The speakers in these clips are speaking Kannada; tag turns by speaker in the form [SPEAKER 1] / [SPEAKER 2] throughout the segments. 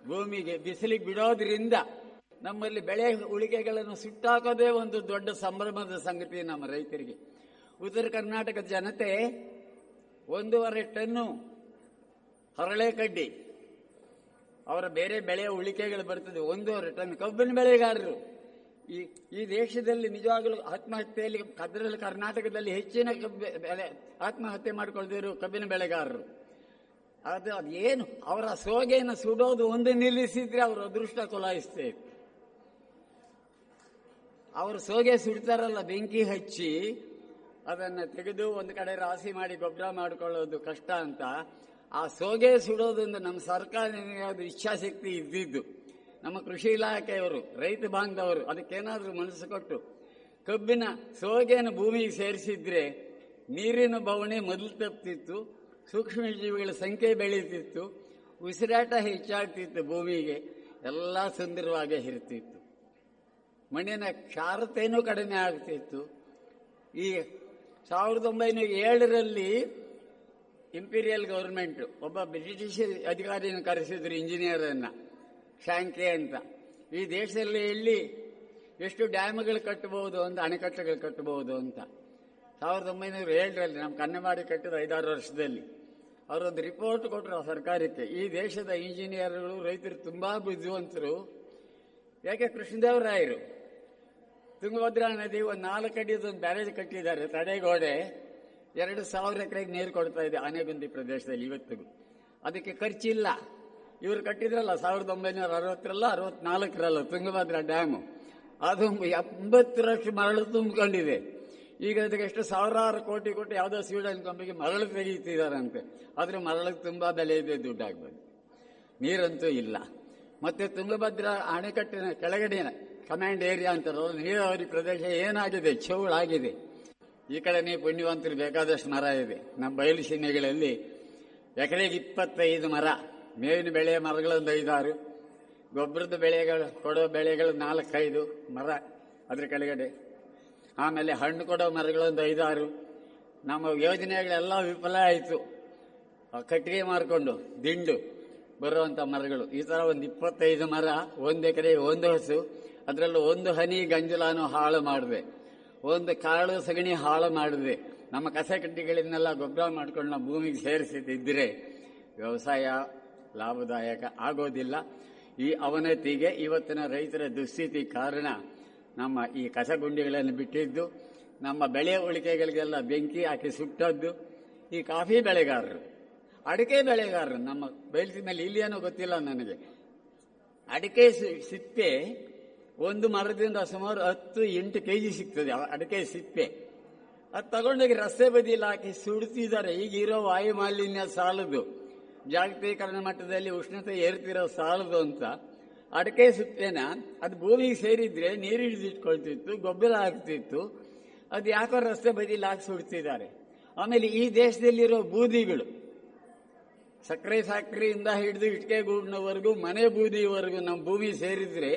[SPEAKER 1] ಭೂಮಿಗೆ ಬಿಸಿಲಿಗೆ ಬಿಡೋದ್ರಿಂದ ನಮ್ಮಲ್ಲಿ ಬೆಳೆ ಉಳಿಕೆಗಳನ್ನು ಸುಟ್ಟಾಕೋದೇ ಒಂದು ದೊಡ್ಡ ಸಂಭ್ರಮದ ಸಂಗತಿ ನಮ್ಮ ರೈತರಿಗೆ ಉತ್ತರ ಕರ್ನಾಟಕದ ಜನತೆ ಒಂದೂವರೆ ಟನ್ನು ಹರಳೆ ಕಡ್ಡಿ ಅವರ ಬೇರೆ ಬೆಳೆಯ ಉಳಿಕೆಗಳು ಬರ್ತದೆ ಒಂದೂವರೆ ಟನ್ ಕಬ್ಬಿನ ಬೆಳೆಗಾರರು ಈ ಈ ದೇಶದಲ್ಲಿ ನಿಜವಾಗಲೂ ಆತ್ಮಹತ್ಯೆಯಲ್ಲಿ ಅದರಲ್ಲಿ ಕರ್ನಾಟಕದಲ್ಲಿ ಹೆಚ್ಚಿನ ಕಬ್ಬಿ ಬೆಳೆ ಆತ್ಮಹತ್ಯೆ ಮಾಡಿಕೊಳ್ದಿರೋ ಕಬ್ಬಿನ ಬೆಳೆಗಾರರು ಅದು ಅದೇನು ಅವರ ಸೋಗೆಯನ್ನು ಸುಡೋದು ಒಂದು ನಿಲ್ಲಿಸಿದ್ರೆ ಅವರ ಅದೃಷ್ಟ ಕೊಲಾಯಿಸ್ತೇವೆ ಅವರು ಸೋಗೆ ಸುಡ್ತಾರಲ್ಲ ಬೆಂಕಿ ಹಚ್ಚಿ ಅದನ್ನು ತೆಗೆದು ಒಂದು ಕಡೆ ರಾಶಿ ಮಾಡಿ ಗೊಬ್ಬರ ಮಾಡಿಕೊಳ್ಳೋದು ಕಷ್ಟ ಅಂತ ಆ ಸೋಗೆ ಸುಡೋದೊಂದು ನಮ್ಮ ಸರ್ಕಾರನಿಗೆ ಅದು ಇಚ್ಛಾಶಕ್ತಿ ಇದ್ದಿದ್ದು ನಮ್ಮ ಕೃಷಿ ಇಲಾಖೆಯವರು ರೈತ ಬಾಂಧವರು ಅದಕ್ಕೇನಾದ್ರೂ ಮನಸ್ಸು ಕೊಟ್ಟು ಕಬ್ಬಿನ ಸೋಗೆಯನ್ನು ಭೂಮಿಗೆ ಸೇರಿಸಿದ್ರೆ ನೀರಿನ ಬವಣೆ ಮೊದಲು ತಪ್ತಿತ್ತು ಸೂಕ್ಷ್ಮ ಜೀವಿಗಳ ಸಂಖ್ಯೆ ಬೆಳೀತಿತ್ತು ಉಸಿರಾಟ ಹೆಚ್ಚಾಗ್ತಿತ್ತು ಭೂಮಿಗೆ ಎಲ್ಲ ಸುಂದರವಾಗಿ ಇರ್ತಿತ್ತು ಮಣ್ಣಿನ ಕ್ಷಾರತೆಯೂ ಕಡಿಮೆ ಆಗ್ತಿತ್ತು ಈ ಸಾವಿರದ ಒಂಬೈನೂರ ಏಳರಲ್ಲಿ ಇಂಪೀರಿಯಲ್ ಗವರ್ಮೆಂಟ್ ಒಬ್ಬ ಬ್ರಿಟಿಷ್ ಅಧಿಕಾರಿಯನ್ನು ಕರೆಸಿದ್ರು ಇಂಜಿನಿಯರ್ ಅನ್ನ ಶಾಂಕೆ ಅಂತ ಈ ದೇಶದಲ್ಲಿ ಎಲ್ಲಿ ಎಷ್ಟು ಡ್ಯಾಮ್ಗಳು ಕಟ್ಟಬಹುದು ಅಂತ ಅಣೆಕಟ್ಟೆಗಳು ಕಟ್ಟಬಹುದು ಅಂತ ಸಾವಿರದ ಒಂಬೈನೂರ ಏಳರಲ್ಲಿ ನಮ್ಮ ಕನ್ನಂಬಾಡಿ ಕಟ್ಟಿದ ಐದಾರು ವರ್ಷದಲ್ಲಿ ಅವರೊಂದು ರಿಪೋರ್ಟ್ ಕೊಟ್ಟರು ಆ ಸರ್ಕಾರಕ್ಕೆ ಈ ದೇಶದ ಇಂಜಿನಿಯರ್ಗಳು ರೈತರು ತುಂಬಾ ಬುದ್ಧಿವಂತರು ಯಾಕೆ ಕೃಷ್ಣದೇವರಾಯರು ತುಂಗಭದ್ರಾ ನದಿ ಒಂದು ನಾಲ್ಕು ಅಡಿದ ಒಂದು ಬ್ಯಾರೇಜ್ ಕಟ್ಟಿದ್ದಾರೆ ತಡೆಗೋಡೆ ಎರಡು ಸಾವಿರ ಎಕರೆಗೆ ನೀರು ಕೊಡ್ತಾ ಇದೆ ಆನೆಗುಂದಿ ಪ್ರದೇಶದಲ್ಲಿ ಇವತ್ತಿಗೂ ಅದಕ್ಕೆ ಖರ್ಚಿಲ್ಲ ಇವರು ಕಟ್ಟಿದ್ರಲ್ಲ ಸಾವಿರದ ಒಂಬೈನೂರ ಅರವತ್ತರಲ್ಲ ಅರವತ್ನಾಲ್ಕರಲ್ಲ ತುಂಗಭದ್ರಾ ಡ್ಯಾಮು ಅದು ಎಂಬತ್ತರಷ್ಟು ಮರಳು ತುಂಬಿಕೊಂಡಿದೆ ಈಗ ಅದಕ್ಕೆ ಎಷ್ಟು ಸಾವಿರಾರು ಕೋಟಿ ಕೊಟ್ಟು ಯಾವುದೋ ಸ್ವೀಡನ್ ಕಂಪನಿಗೆ ಮರಳು ತೆಗೀತಿದಾರಂತೆ ಆದ್ರೆ ಮರಳಿಗೆ ತುಂಬಾ ಬೆಲೆ ಇದೆ ದುಡ್ಡಾಗ್ಬೋದು ನೀರಂತೂ ಇಲ್ಲ ಮತ್ತೆ ತುಂಗಭದ್ರಾ ಅಣೆಕಟ್ಟಿನ ಕೆಳಗಡೆನ ಕಮಾಂಡ್ ಏರಿಯಾ ಅಂತಾರಲ್ಲ ನೀರಾವರಿ ಪ್ರದೇಶ ಏನಾಗಿದೆ ಚೌಳಾಗಿದೆ ಈ ಕಡೆ ನೀವು ಪುಣ್ಯವಂತರು ಬೇಕಾದಷ್ಟು ಮರ ಇದೆ ನಮ್ಮ ಬಯಲು ಸೀಮೆಗಳಲ್ಲಿ ಎಕರೆಗೆ ಇಪ್ಪತ್ತೈದು ಮರ ಮೇವಿನ ಬೆಳೆಯ ಮರಗಳೊಂದು ಐದಾರು ಗೊಬ್ಬರದ ಬೆಳೆಗಳು ಕೊಡೋ ಬೆಳೆಗಳು ನಾಲ್ಕೈದು ಮರ ಅದ್ರ ಕೆಳಗಡೆ ಆಮೇಲೆ ಹಣ್ಣು ಕೊಡೋ ಮರಗಳೊಂದು ಐದಾರು ನಮ್ಮ ಯೋಜನೆಗಳೆಲ್ಲ ವಿಫಲ ಆಯಿತು ಕಟ್ಟಿಗೆ ಮಾರ್ಕೊಂಡು ದಿಂಡು ಬರುವಂತ ಮರಗಳು ಈ ತರ ಒಂದು ಇಪ್ಪತ್ತೈದು ಮರ ಒಂದು ಎಕರೆ ಒಂದು ಹಸು ಅದರಲ್ಲೂ ಒಂದು ಹನಿ ಗಂಜಲಾನು ಹಾಳು ಮಾಡಿದೆ ಒಂದು ಕಾಳು ಸಗಣಿ ಹಾಳು ಮಾಡಿದೆ ನಮ್ಮ ಕಸ ಕಡ್ಡಿಗಳನ್ನೆಲ್ಲ ಗೊಬ್ಬರ ಮಾಡ್ಕೊಂಡು ನಾವು ಭೂಮಿಗೆ ಸೇರಿಸಿದ್ದಿದ್ರೆ ವ್ಯವಸಾಯ ಲಾಭದಾಯಕ ಆಗೋದಿಲ್ಲ ಈ ಅವನತಿಗೆ ಇವತ್ತಿನ ರೈತರ ದುಸ್ಥಿತಿ ಕಾರಣ ನಮ್ಮ ಈ ಕಸಗುಂಡಿಗಳನ್ನು ಬಿಟ್ಟಿದ್ದು ನಮ್ಮ ಬೆಳೆ ಉಳಿಕೆಗಳಿಗೆಲ್ಲ ಬೆಂಕಿ ಹಾಕಿ ಸುಟ್ಟದ್ದು ಈ ಕಾಫಿ ಬೆಳೆಗಾರರು ಅಡಿಕೆ ಬೆಳೆಗಾರರು ನಮ್ಮ ಬಯಲು ಮೇಲೆ ಇಲ್ಲಿಯೇನೋ ಗೊತ್ತಿಲ್ಲ ನನಗೆ ಅಡಿಕೆ ಸಿ- ಸಿಪ್ಪೆ ಒಂದು ಮರದಿಂದ ಸುಮಾರು ಹತ್ತು ಎಂಟು ಕೆಜಿ ಸಿಗ್ತದೆ ಆ ಅಡಿಕೆ ಸಿಪ್ಪೆ ಅದು ತಗೊಂಡೋಗಿ ರಸ್ತೆ ಬದಿಯಲ್ಲಿ ಹಾಕಿ ಸುಡ್ತಿದ್ದಾರೆ ಈಗ ಇರೋ ವಾಯು ಮಾಲಿನ್ಯ ಸಾಲದು ಜಾಗತೀಕರಣ ಮಟ್ಟದಲ್ಲಿ ಉಷ್ಣತೆ ಏರ್ತಿರೋ ಸಾಲದು ಅಂತ ಅಡಿಕೆ ಸಿಪ್ಪೆನ ಅದು ಭೂಮಿಗೆ ಸೇರಿದ್ರೆ ನೀರು ಹಿಡಿದಿಟ್ಕೊಳ್ತಿತ್ತು ಗೊಬ್ಬರ ಆಗ್ತಿತ್ತು ಅದು ಯಾಕೋ ರಸ್ತೆ ಬದಿಯಲ್ಲಿ ಹಾಕಿ ಸುಡ್ತಿದ್ದಾರೆ ಆಮೇಲೆ ಈ ದೇಶದಲ್ಲಿರೋ ಬೂದಿಗಳು ಸಕ್ಕರೆ ಫ್ಯಾಕ್ಟರಿಯಿಂದ ಹಿಡಿದು ಇಟ್ಟಿಗೆ ಗೂಡಿನವರೆಗೂ ಮನೆ ಬೂದಿವರೆಗೂ ನಮ್ಮ ಭೂಮಿ ಸೇರಿದ್ರೆ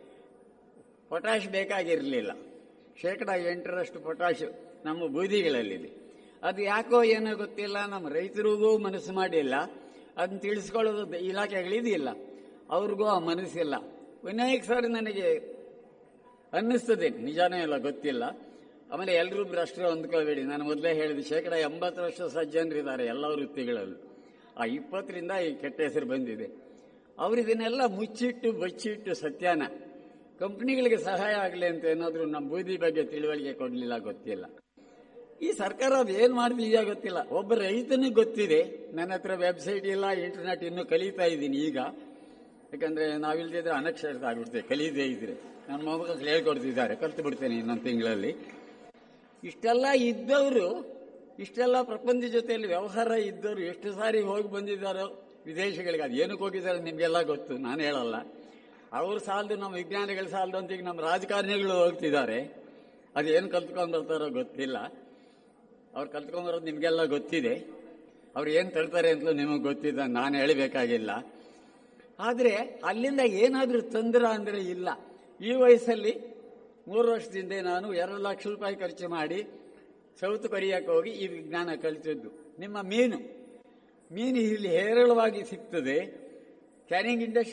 [SPEAKER 1] ಪೊಟ್ಯಾಶ್ ಬೇಕಾಗಿರಲಿಲ್ಲ ಶೇಕಡ ಎಂಟರಷ್ಟು ಪೊಟ್ಯಾಶ್ ನಮ್ಮ ಬೂದಿಗಳಲ್ಲಿದೆ ಅದು ಯಾಕೋ ಏನೋ ಗೊತ್ತಿಲ್ಲ ನಮ್ಮ ರೈತರಿಗೂ ಮನಸ್ಸು ಮಾಡಿಲ್ಲ ಅದನ್ನ ತಿಳಿಸ್ಕೊಳ್ಳೋದು ಇಲಾಖೆಗಳಿದೆಯಲ್ಲ ಅವ್ರಿಗೂ ಆ ಮನಸ್ಸಿಲ್ಲ ಅನೇಕ ಸಾರಿ ನನಗೆ ಅನ್ನಿಸ್ತದೆ ನಿಜಾನೇ ಇಲ್ಲ ಗೊತ್ತಿಲ್ಲ ಆಮೇಲೆ ಎಲ್ಲರೂ ಭ್ರಷ್ಟರು ಅಂದ್ಕೋಬೇಡಿ ನಾನು ಮೊದಲೇ ಹೇಳಿದೆ ಶೇಕಡ ಎಂಬತ್ತರಷ್ಟು ಸಜ್ಜನರಿದ್ದಾರೆ ಎಲ್ಲ ವೃತ್ತಿಗಳಲ್ಲೂ ಆ ಇಪ್ಪತ್ತರಿಂದ ಈ ಕೆಟ್ಟ ಹೆಸರು ಬಂದಿದೆ ಅವರು ಇದನ್ನೆಲ್ಲ ಮುಚ್ಚಿಟ್ಟು ಬಚ್ಚಿಟ್ಟು ಸತ್ಯಾನ ಕಂಪನಿಗಳಿಗೆ ಸಹಾಯ ಆಗಲಿ ಅಂತ ಏನಾದರೂ ನಮ್ಮ ಬೂದಿ ಬಗ್ಗೆ ತಿಳುವಳಿಕೆ ಕೊಡಲಿಲ್ಲ ಗೊತ್ತಿಲ್ಲ ಈ ಸರ್ಕಾರ ಅದು ಏನ್ ಮಾಡ್ತಿದ್ಯಾ ಗೊತ್ತಿಲ್ಲ ಒಬ್ಬ ರೈತನಿಗೆ ಗೊತ್ತಿದೆ ನನ್ನ ಹತ್ರ ವೆಬ್ಸೈಟ್ ಇಲ್ಲ ಇಂಟರ್ನೆಟ್ ಇನ್ನು ಕಲಿತಾ ಇದ್ದೀನಿ ಈಗ ಯಾಕಂದ್ರೆ ನಾವಿಲ್ದಿದ್ರೆ ಅನಕ್ಷರತ ಆಗ್ಬಿಡ್ತೇವೆ ಕಲಿಯದೇ ಇದ್ರೆ ನನ್ನ ಮೊಮ್ಮಕ್ಕಳು ಹೇಳ್ಕೊಡ್ತಿದ್ದಾರೆ ಕಲ್ತು ಬಿಡ್ತೇನೆ ಇನ್ನೊಂದು ತಿಂಗಳಲ್ಲಿ ಇಷ್ಟೆಲ್ಲ ಇದ್ದವರು ಇಷ್ಟೆಲ್ಲ ಪ್ರಪಂಚ ಜೊತೆಯಲ್ಲಿ ವ್ಯವಹಾರ ಇದ್ದವರು ಎಷ್ಟು ಸಾರಿ ಹೋಗಿ ಬಂದಿದ್ದಾರೋ ವಿದೇಶಗಳಿಗೆ ಅದು ಏನಕ್ಕೆ ಹೋಗಿದ್ದಾರೆ ನಿಮಗೆಲ್ಲ ಗೊತ್ತು ನಾನು ಹೇಳಲ್ಲ ಅವ್ರು ಸಾಲದು ನಮ್ಮ ವಿಜ್ಞಾನಿಗಳ ಸಾಲದು ಅಂತ ಈಗ ನಮ್ಮ ರಾಜಕಾರಣಿಗಳು ಹೋಗ್ತಿದ್ದಾರೆ ಅದೇನು ಕಲ್ತ್ಕೊಂಡು ಬರ್ತಾರೋ ಗೊತ್ತಿಲ್ಲ ಅವ್ರು ಕಲ್ತ್ಕೊಂಡ್ ಬರೋದು ನಿಮಗೆಲ್ಲ ಗೊತ್ತಿದೆ ಅವ್ರು ಏನು ತರ್ತಾರೆ ಅಂತಲೂ ನಿಮಗೆ ಗೊತ್ತಿದೆ ನಾನು ಹೇಳಬೇಕಾಗಿಲ್ಲ ಆದರೆ ಅಲ್ಲಿಂದ ಏನಾದರೂ ತೊಂದರೆ ಅಂದರೆ ಇಲ್ಲ ಈ ವಯಸ್ಸಲ್ಲಿ ಮೂರು ವರ್ಷದಿಂದ ನಾನು ಎರಡು ಲಕ್ಷ ರೂಪಾಯಿ ಖರ್ಚು ಮಾಡಿ ಸೌತ್ ಕೊರಿಯಾಕ್ಕೆ ಹೋಗಿ ಈ ವಿಜ್ಞಾನ ಕಲಿತಿದ್ದು ನಿಮ್ಮ ಮೀನು ಮೀನು ಇಲ್ಲಿ ಹೇರಳವಾಗಿ ಸಿಗ್ತದೆ ಕ್ಯಾನಿಂಗ್ ಇಂಡಸ್ಟ್ರಿ